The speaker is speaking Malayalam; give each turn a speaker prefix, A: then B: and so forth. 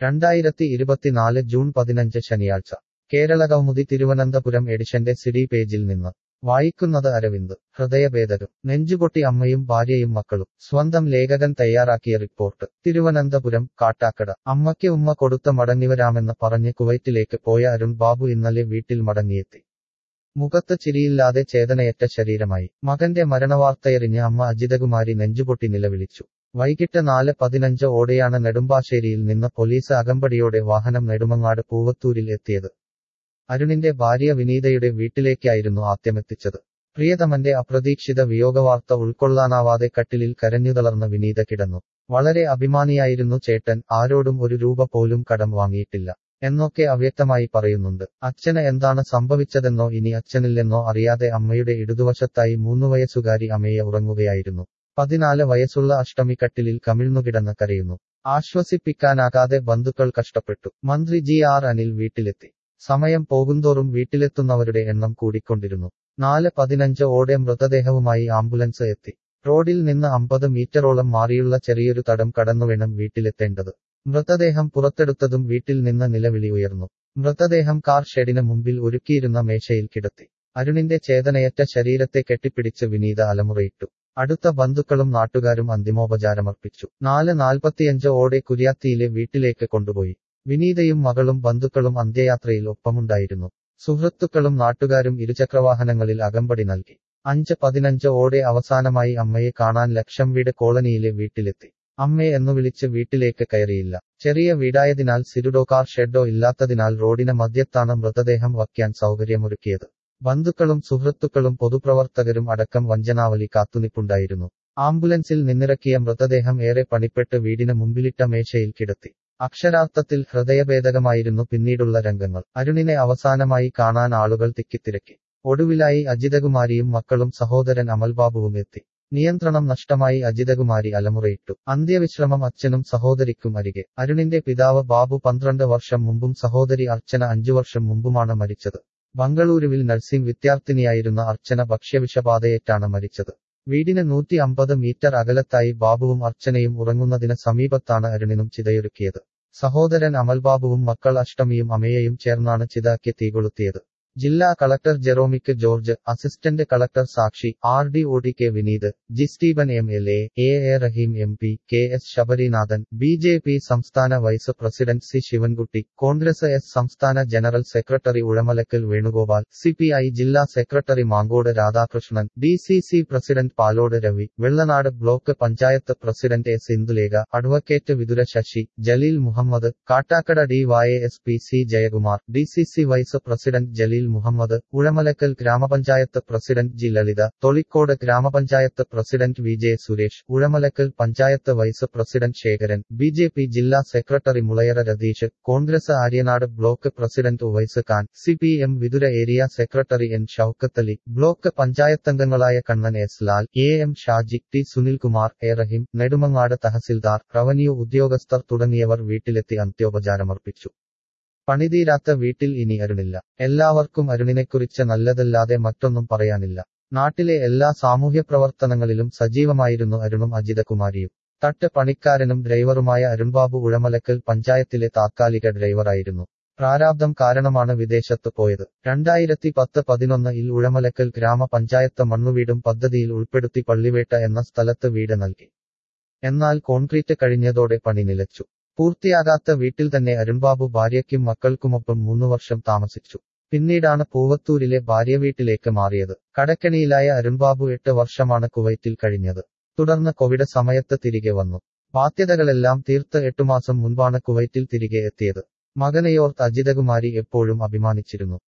A: രണ്ടായിരത്തി ഇരുപത്തിനാല് ജൂൺ പതിനഞ്ച് ശനിയാഴ്ച കേരളകൗമുദി തിരുവനന്തപുരം എഡിഷന്റെ സിഡി പേജിൽ നിന്ന് വായിക്കുന്നത് അരവിന്ദ് ഹൃദയഭേദകം നെഞ്ചുപൊട്ടി അമ്മയും ഭാര്യയും മക്കളും സ്വന്തം ലേഖകൻ തയ്യാറാക്കിയ റിപ്പോർട്ട് തിരുവനന്തപുരം കാട്ടാക്കട അമ്മയ്ക്ക് ഉമ്മ കൊടുത്ത മടങ്ങിവരാമെന്ന് പറഞ്ഞ് കുവൈറ്റിലേക്ക് പോയ അരുൺ ബാബു ഇന്നലെ വീട്ടിൽ മടങ്ങിയെത്തി മുഖത്ത് ചിരിയില്ലാതെ ചേതനയറ്റ ശരീരമായി മകന്റെ മരണവാർത്തയറിഞ്ഞ് അമ്മ അജിതകുമാരി നെഞ്ചുപൊട്ടി നിലവിളിച്ചു വൈകിട്ട് നാല് പതിനഞ്ച് ഓടെയാണ് നെടുമ്പാശ്ശേരിയിൽ നിന്ന് പോലീസ് അകമ്പടിയോടെ വാഹനം നെടുമങ്ങാട് പൂവത്തൂരിൽ എത്തിയത് അരുണിന്റെ ഭാര്യ വിനീതയുടെ വീട്ടിലേക്കായിരുന്നു ആദ്യമെത്തിച്ചത് പ്രിയതമന്റെ അപ്രതീക്ഷിത വിയോഗവാർത്ത ഉൾക്കൊള്ളാനാവാതെ കട്ടിലിൽ കരഞ്ഞുതളർന്ന വിനീത കിടന്നു വളരെ അഭിമാനിയായിരുന്നു ചേട്ടൻ ആരോടും ഒരു രൂപ പോലും കടം വാങ്ങിയിട്ടില്ല എന്നൊക്കെ അവ്യക്തമായി പറയുന്നുണ്ട് അച്ഛന് എന്താണ് സംഭവിച്ചതെന്നോ ഇനി അച്ഛനില്ലെന്നോ അറിയാതെ അമ്മയുടെ ഇടതുവശത്തായി മൂന്നു വയസ്സുകാരി അമ്മയെ ഉറങ്ങുകയായിരുന്നു പതിനാല് വയസ്സുള്ള അഷ്ടമി കട്ടിലിൽ കമിഴ്ന്നുകിടന്ന് കരയുന്നു ആശ്വസിപ്പിക്കാനാകാതെ ബന്ധുക്കൾ കഷ്ടപ്പെട്ടു മന്ത്രി ജി ആർ അനിൽ വീട്ടിലെത്തി സമയം പോകുന്തോറും വീട്ടിലെത്തുന്നവരുടെ എണ്ണം കൂടിക്കൊണ്ടിരുന്നു നാല് പതിനഞ്ച് ഓടെ മൃതദേഹവുമായി ആംബുലൻസ് എത്തി റോഡിൽ നിന്ന് അമ്പത് മീറ്ററോളം മാറിയുള്ള ചെറിയൊരു തടം കടന്നുവേണം വീട്ടിലെത്തേണ്ടത് മൃതദേഹം പുറത്തെടുത്തതും വീട്ടിൽ നിന്ന് നിലവിളി ഉയർന്നു മൃതദേഹം കാർ ഷെഡിന് മുമ്പിൽ ഒരുക്കിയിരുന്ന മേശയിൽ കിടത്തി അരുണിന്റെ ചേതനയറ്റ ശരീരത്തെ കെട്ടിപ്പിടിച്ച് വിനീത അലമുറയിട്ടു അടുത്ത ബന്ധുക്കളും നാട്ടുകാരും അന്തിമോപചാരമർപ്പിച്ചു നാല് നാൽപ്പത്തിയഞ്ച് ഓടെ കുര്യാത്തിയിലെ വീട്ടിലേക്ക് കൊണ്ടുപോയി വിനീതയും മകളും ബന്ധുക്കളും അന്ത്യയാത്രയിൽ ഒപ്പമുണ്ടായിരുന്നു സുഹൃത്തുക്കളും നാട്ടുകാരും ഇരുചക്രവാഹനങ്ങളിൽ അകമ്പടി നൽകി അഞ്ച് പതിനഞ്ച് ഓടെ അവസാനമായി അമ്മയെ കാണാൻ ലക്ഷം വീട് കോളനിയിലെ വീട്ടിലെത്തി അമ്മയെ എന്നു വിളിച്ച് വീട്ടിലേക്ക് കയറിയില്ല ചെറിയ വീടായതിനാൽ സിരുഡോ കാർ ഷെഡോ ഇല്ലാത്തതിനാൽ റോഡിന് മധ്യത്താണ് മൃതദേഹം വയ്ക്കാൻ സൗകര്യമൊരുക്കിയത് ബന്ധുക്കളും സുഹൃത്തുക്കളും പൊതുപ്രവർത്തകരും അടക്കം വഞ്ചനാവലി കാത്തുനിപ്പുണ്ടായിരുന്നു ആംബുലൻസിൽ നിന്നിറക്കിയ മൃതദേഹം ഏറെ പണിപ്പെട്ട് വീടിന് മുമ്പിലിട്ട മേശയിൽ കിടത്തി അക്ഷരാർത്ഥത്തിൽ ഹൃദയഭേദകമായിരുന്നു പിന്നീടുള്ള രംഗങ്ങൾ അരുണിനെ അവസാനമായി കാണാൻ ആളുകൾ തിക്കിത്തിരക്കി ഒടുവിലായി അജിതകുമാരിയും മക്കളും സഹോദരൻ അമൽബാബുവും എത്തി നിയന്ത്രണം നഷ്ടമായി അജിതകുമാരി അലമുറയിട്ടു അന്ത്യവിശ്രമം അച്ഛനും സഹോദരിക്കും അരികെ അരുണിന്റെ പിതാവ് ബാബു പന്ത്രണ്ട് വർഷം മുമ്പും സഹോദരി അർച്ചന അഞ്ചു വർഷം മുമ്പുമാണ് മരിച്ചത് ബംഗളൂരുവിൽ നഴ്സിംഗ് വിദ്യാർത്ഥിനിയായിരുന്ന അർച്ചന ഭക്ഷ്യവിഷബാധയേറ്റാണ് മരിച്ചത് വീടിന് നൂറ്റി അമ്പത് മീറ്റർ അകലത്തായി ബാബുവും അർച്ചനയും ഉറങ്ങുന്നതിന് സമീപത്താണ് അരുണിനും ചിതയൊരുക്കിയത് സഹോദരൻ അമൽബാബുവും മക്കൾ അഷ്ടമിയും അമയെയും ചേർന്നാണ് ചിതാക്കി തീകൊളുത്തിയത് ജില്ലാ collector Jeromic George assistant collector Sakshi R D O T K Vineeth G Stephen M L A A A Rahim M P K S Sabarinathan B J P സംസ്ഥാന vice president C Sivankutty Congress S സംസ്ഥാന general secretary Uzhamalakkal Venugopal C P I ജില്ലാ secretary Mankode Radhakrishnan D C C president Palode Ravi Vellanad block panchayat president S Indulekha advocate Vithura Sasi Jaleel Muhammad Kattakkada D Y S P C Jayakumar D C C vice president Jaleel Muhammad Uzhamalakkal ഗ്രാമപഞ്ചായത്ത് പ്രസിഡന്റ് ജി ലളിത തൊളിക്കോട് ഗ്രാമപഞ്ചായത്ത് president V J Suresh Uzhamalakkal panchayat vice president Sekharan B J P ജില്ലാ secretary Mulayara Ratheesh Congress Aryanad block president Uvais Khan C P M Vithura area secretary N Shoukathali block പഞ്ചായത്തംഗങ്ങളായ Kannan S Lal A M Shaji T Sunilkumar A Rahim Nedumangad തഹസിൽദാർ റവന്യൂ ഉദ്യോഗസ്ഥർ തുടങ്ങിയവർ വീട്ടിലെത്തി അന്ത്യോപചാരമർപ്പിച്ചു പണിതീരാത്ത വീട്ടിൽ ഇനി അരുണില്ല എല്ലാവർക്കും അരുണിനെക്കുറിച്ച് നല്ലതല്ലാതെ മറ്റൊന്നും പറയാനില്ല നാട്ടിലെ എല്ലാ സാമൂഹ്യ പ്രവർത്തനങ്ങളിലും സജീവമായിരുന്നു അരുണും അജിതകുമാരിയും തട്ട് പണിക്കാരനും ഡ്രൈവറുമായ അരുൺബാബു ഉഴമലക്കൽ പഞ്ചായത്തിലെ താത്കാലിക ഡ്രൈവറായിരുന്നു പ്രാരാബ്ദം കാരണമാണ് വിദേശത്ത് പോയത് രണ്ടായിരത്തി പത്ത് പതിനൊന്നിൽ ഉഴമലക്കൽ ഗ്രാമപഞ്ചായത്ത് മണ്ണുവീടും പദ്ധതിയിൽ ഉൾപ്പെടുത്തി പള്ളിവേട്ട എന്ന സ്ഥലത്ത് വീട് നൽകി എന്നാൽ കോൺക്രീറ്റ് കഴിഞ്ഞതോടെ പണി നിലച്ചു പൂർത്തിയാകാത്ത വീട്ടിൽ തന്നെ അരുൺബാബു ഭാര്യയ്ക്കും മക്കൾക്കുമൊപ്പം മൂന്നു വർഷം താമസിച്ചു പിന്നീടാണ് പൂവത്തൂരിലെ ഭാര്യ വീട്ടിലേക്ക് മാറിയത് കടക്കണിയിലായ അരുൺബാബു എട്ട് വർഷമാണ് കുവൈറ്റിൽ കഴിഞ്ഞത് തുടർന്ന് കോവിഡ് സമയത്ത് തിരികെ വന്നു ബാധ്യതകളെല്ലാം തീർത്ത് എട്ടുമാസം മുൻപാണ് കുവൈറ്റിൽ തിരികെ എത്തിയത് മകനെയോർത്ത് അജിതകുമാരി എപ്പോഴും അഭിമാനിച്ചിരുന്നു